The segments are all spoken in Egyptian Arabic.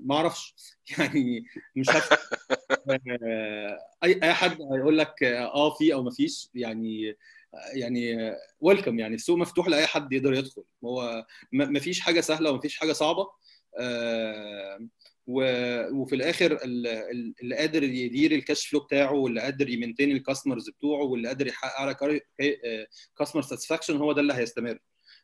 ما اعرفش يعني مش عارف اي اي حد هيقول لك اه في او ما فيش يعني يعني ويلكم يعني السوق مفتوح لاي حد يقدر يدخل هو ما فيش حاجه سهله وما فيش حاجه صعبه وفي الاخر اللي قادر يدير الكاش فلو بتاعه واللي قادر يمنتين الكاستمرز بتوعه واللي قادر يحقق على كاستمر ساتسفاكشن هو ده اللي هيستمر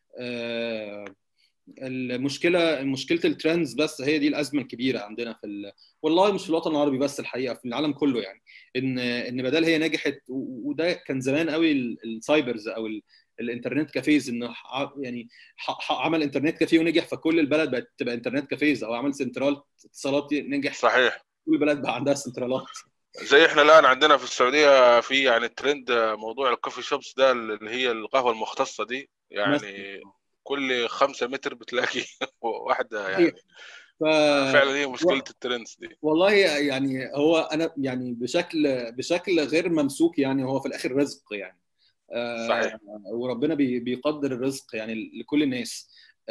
المشكله مشكله الترندز بس هي دي الازمه الكبيره عندنا في ال... والله مش في الوطن العربي بس الحقيقه في العالم كله يعني ان ان بدل هي نجحت وده كان زمان قوي السايبرز او ال... الانترنت كافيز انه يعني عمل انترنت كافيه ونجح فكل البلد بقت تبقى انترنت كافيز او عمل سنترال اتصالات نجح صحيح كل البلد بقى عندها سنترالات زي احنا الان عندنا في السعوديه في يعني ترند موضوع الكوفي شوبس ده اللي هي القهوه المختصه دي يعني كل خمسة متر بتلاقي واحده يعني ف... فعلا هي مشكله و... الترندز دي والله يعني هو انا يعني بشكل بشكل غير ممسوك يعني هو في الاخر رزق يعني صحيح وربنا بيقدر الرزق يعني لكل الناس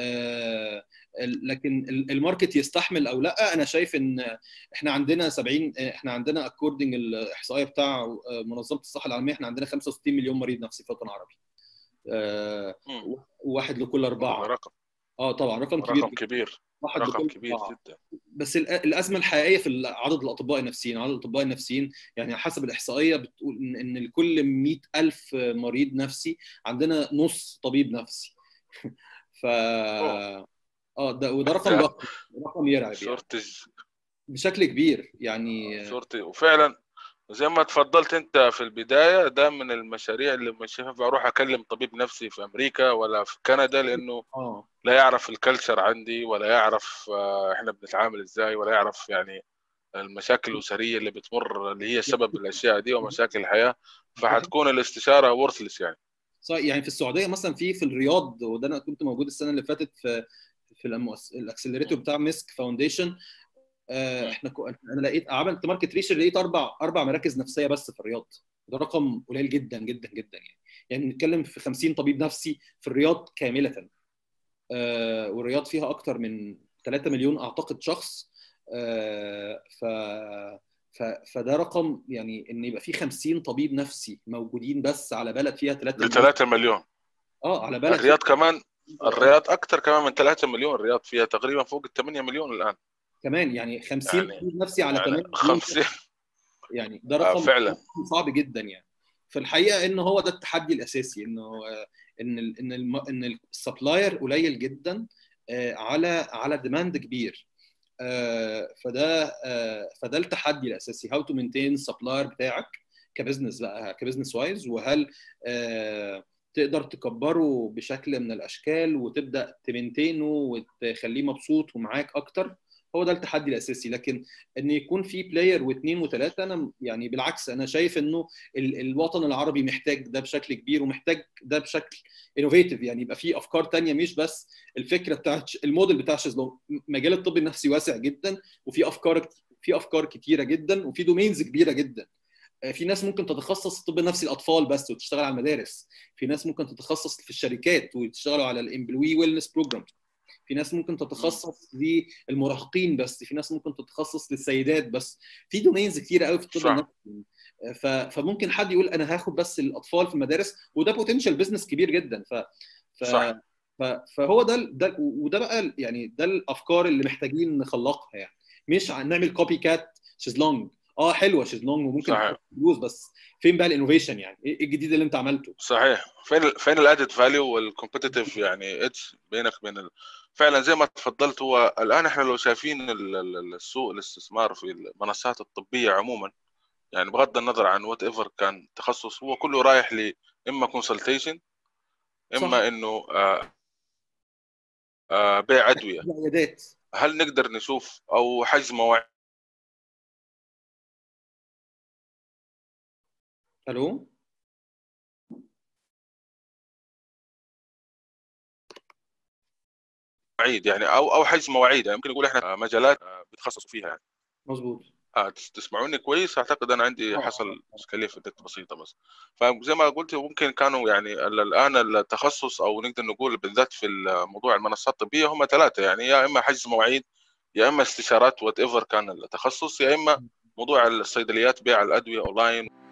لكن الماركت يستحمل او لا انا شايف ان احنا عندنا 70 احنا عندنا اكوردنج الاحصائيه بتاع منظمه الصحه العالميه احنا عندنا 65 مليون مريض نفسي في الوطن العربي واحد لكل اربعه رقم اه طبعا رقم كبير رقم كبير رقم كبير جدا بس الازمه الحقيقيه في عدد الاطباء النفسيين عدد الاطباء النفسيين يعني حسب الاحصائيه بتقول ان لكل 100000 مريض نفسي عندنا نص طبيب نفسي ف اه ده وده رقم ضخم رقم يرعب يعني. بشكل كبير يعني صورتي وفعلا زي ما تفضلت انت في البدايه ده من المشاريع اللي مش هينفع اروح اكلم طبيب نفسي في امريكا ولا في كندا لانه اه لا يعرف الكلتشر عندي ولا يعرف احنا بنتعامل ازاي ولا يعرف يعني المشاكل الاسريه اللي بتمر اللي هي سبب الاشياء دي ومشاكل الحياه فحتكون الاستشاره وورثلس يعني صح يعني في السعوديه مثلا في في الرياض وده انا كنت موجود السنه اللي فاتت في في الاكسلريتور بتاع ميسك فاونديشن احنا كو... انا لقيت عملت ماركت ريسيرش لقيت اربع اربع مراكز نفسيه بس في الرياض ده رقم قليل جدا جدا جدا يعني يعني بنتكلم في 50 طبيب نفسي في الرياض كامله آه والرياض فيها اكتر من 3 مليون اعتقد شخص آه ف... ف... فده رقم يعني ان يبقى في 50 طبيب نفسي موجودين بس على بلد فيها 3 مليون 3 مليون اه على بلد الرياض كمان الرياض اكثر كمان من 3 مليون الرياض فيها تقريبا فوق ال 8 مليون الان كمان يعني 50 يعني- طبيب نفسي على يعني 8 50 يعني ده آه، رقم فعلا. صعب جدا يعني فالحقيقه ان هو ده التحدي الاساسي انه آه، ان ال ان الم ان السبلاير قليل جدا آه، على على ديماند كبير آه، فده آه، فده التحدي الاساسي هاو تو مينتين السبلاير بتاعك كبزنس بقى كبزنس وايز وهل آه، تقدر تكبره بشكل من الاشكال وتبدا تمنتينه وتخليه مبسوط ومعاك اكتر هو ده التحدي الاساسي لكن ان يكون في بلاير واثنين وثلاثه انا يعني بالعكس انا شايف انه ال- الوطن العربي محتاج ده بشكل كبير ومحتاج ده بشكل انوفيتيف يعني يبقى في افكار تانية مش بس الفكره بتاعت الموديل بتاع شيزلونج مجال الطب النفسي واسع جدا وفي افكار في افكار كتيره جدا وفي دومينز كبيره جدا في ناس ممكن تتخصص طب نفسي الاطفال بس وتشتغل على المدارس في ناس ممكن تتخصص في الشركات وتشتغلوا على الامبلوي ويلنس بروجرام في ناس ممكن تتخصص للمراهقين بس في ناس ممكن تتخصص للسيدات بس في دومينز كتيره قوي في الطب صح. النفسي ف... فممكن حد يقول انا هاخد بس الاطفال في المدارس وده بوتنشال بزنس كبير جدا ف... ف... صح. ف... فهو ده ده وده بقى يعني ده الافكار اللي محتاجين نخلقها يعني مش ع- نعمل كوبي كات شيزلونج اه حلوه شيزلونج وممكن صحيح. تحط فلوس بس فين بقى الانوفيشن يعني ايه الجديد اللي انت عملته صحيح فين ال فين الادد فاليو والكومبتيتيف يعني ايدج بينك وبين ال... فعلا زي ما تفضلت هو الان احنا لو شايفين ال- ال- السوق الاستثمار في المنصات الطبيه عموما يعني بغض النظر عن وات ايفر كان تخصص هو كله رايح ل اما كونسلتيشن صح. اما انه آه آه بيع ادويه العيادات هل نقدر نشوف او حجز مواعيد الو يعني او او حجز مواعيد يعني ممكن نقول احنا مجالات آه، بيتخصصوا فيها يعني مظبوط آه تس- تسمعوني كويس اعتقد انا عندي آه. حصل اشكاليه في النت بسيطه بس فزي ما قلت ممكن كانوا يعني ال- الان التخصص او نقدر نقول بالذات في موضوع المنصات الطبيه هم ثلاثه يعني يا اما حجز مواعيد يا اما استشارات وات ايفر كان التخصص يا اما موضوع الصيدليات بيع الادويه اونلاين